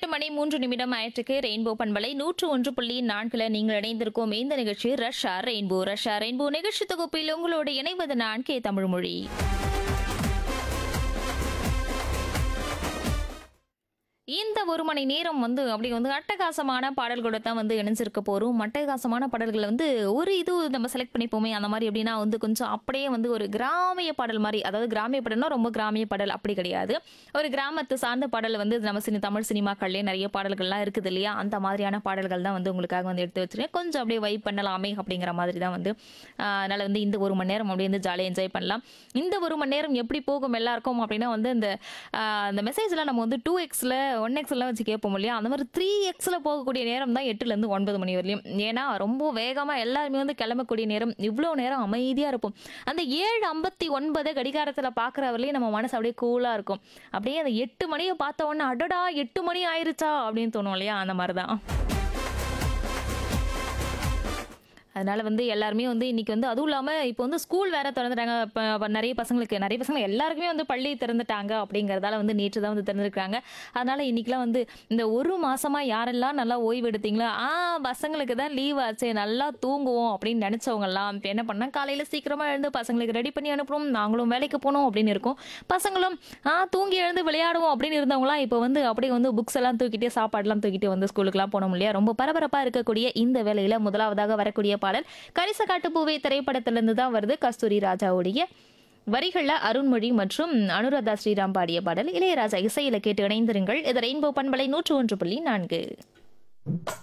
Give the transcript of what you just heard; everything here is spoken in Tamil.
மணி மூன்று நிமிடம் ஆயிற்றுக்கு ரெயின்போ பண்பலை நூற்று ஒன்று புள்ளி நான்குல நீங்கள் இணைந்திருக்கும் இந்த நிகழ்ச்சி ரஷ்யா ரெயின்போ ரஷ்யா ரெயின்போ நிகழ்ச்சி தொகுப்பில் உங்களோடு இணைவது நான் கே தமிழ்மொழி இந்த ஒரு மணி நேரம் வந்து அப்படி வந்து அட்டகாசமான பாடல்களோட தான் வந்து இணைஞ்சிருக்க போகிறோம் அட்டகாசமான பாடல்களை வந்து ஒரு இது நம்ம செலக்ட் பண்ணிப்போமே அந்த மாதிரி எப்படின்னா வந்து கொஞ்சம் அப்படியே வந்து ஒரு கிராமிய பாடல் மாதிரி அதாவது கிராமிய பாடல்னா ரொம்ப கிராமிய பாடல் அப்படி கிடையாது ஒரு கிராமத்து சார்ந்த பாடல் வந்து நம்ம சினி தமிழ் சினிமாக்கள்லேயே நிறைய பாடல்கள்லாம் இருக்குது இல்லையா அந்த மாதிரியான பாடல்கள் தான் வந்து உங்களுக்காக வந்து எடுத்து வச்சிருக்கேன் கொஞ்சம் அப்படியே வைப் பண்ணலாமே அப்படிங்கிற மாதிரி தான் வந்து ஆஹ், அதனால வந்து இந்த ஒரு மணி நேரம் அப்படியே வந்து ஜாலியாக என்ஜாய் பண்ணலாம் இந்த ஒரு மணி நேரம் எப்படி போகும் எல்லாருக்கும் அப்படின்னா வந்து இந்த ஆஹ், அந்த மெசேஜ்லாம் நம்ம வந்து டூ எக்ஸில் ஒன் எக்ஸ்லாம் வச்சு கேட்போம் இல்லையா அந்த மாதிரி த்ரீ எக்ஸில் போகக்கூடிய நேரம் தான் எட்டுலேருந்து ஒன்பது மணி வரையும் ஏன்னா ரொம்ப வேகமாக எல்லாருமே வந்து கிளம்பக்கூடிய நேரம் இவ்வளோ நேரம் அமைதியாக இருப்போம் அந்த ஏழு ஐம்பத்தி ஒன்பது கடிகாரத்தில் பார்க்குறவரையும் நம்ம மனசு அப்படியே கூலாக இருக்கும் அப்படியே அந்த எட்டு மணியை பார்த்த உடனே அடடா எட்டு மணி ஆயிருச்சா அப்படின்னு தோணும் இல்லையா அந்த மாதிரி தான் அதனால வந்து எல்லாருமே வந்து இன்னைக்கு வந்து அதுவும் இல்லாமல் இப்போ வந்து ஸ்கூல் வேற திறந்துட்டாங்க இப்போ நிறைய பசங்களுக்கு நிறைய பசங்க எல்லாருக்குமே வந்து பள்ளி திறந்துட்டாங்க அப்படிங்கறதால வந்து நேற்று தான் வந்து திறந்துருக்காங்க அதனால இன்னைக்கெல்லாம் வந்து இந்த ஒரு மாசமா யாரெல்லாம் நல்லா ஓய்வு எடுத்தீங்களோ ஆ பசங்களுக்கு தான் லீவ் ஆச்சு நல்லா தூங்குவோம் அப்படின்னு நினைச்சவங்கலாம் இப்போ என்ன பண்ணா காலையில சீக்கிரமா எழுந்து பசங்களுக்கு ரெடி பண்ணி அனுப்பணும் நாங்களும் வேலைக்கு போகணும் அப்படின்னு இருக்கும் பசங்களும் ஆ தூங்கி எழுந்து விளையாடுவோம் அப்படின்னு இருந்தவங்களாம் இப்போ வந்து அப்படியே வந்து புக்ஸ் எல்லாம் தூக்கிட்டு சாப்பாடுலாம் தூக்கிட்டு வந்து ஸ்கூலுக்குலாம் போனோம் இல்லையா ரொம்ப பரபரப்பா இருக்கக்கூடிய இந்த வேலையில முதலாவதாக வரக்கூடிய பாடல் கரிசக்காட்டு பூவே திரைப்படத்திலிருந்து தான் வருது கஸ்தூரி ராஜாவுடைய வரிகள்ல அருண்மொழி மற்றும் அனுராதா ஸ்ரீராம் பாடிய பாடல் இளையராஜா இசையில கேட்டு இணைந்திருங்கள் இது ரெயின்போ பண்பலை நூற்று ஒன்று புள்ளி நான்கு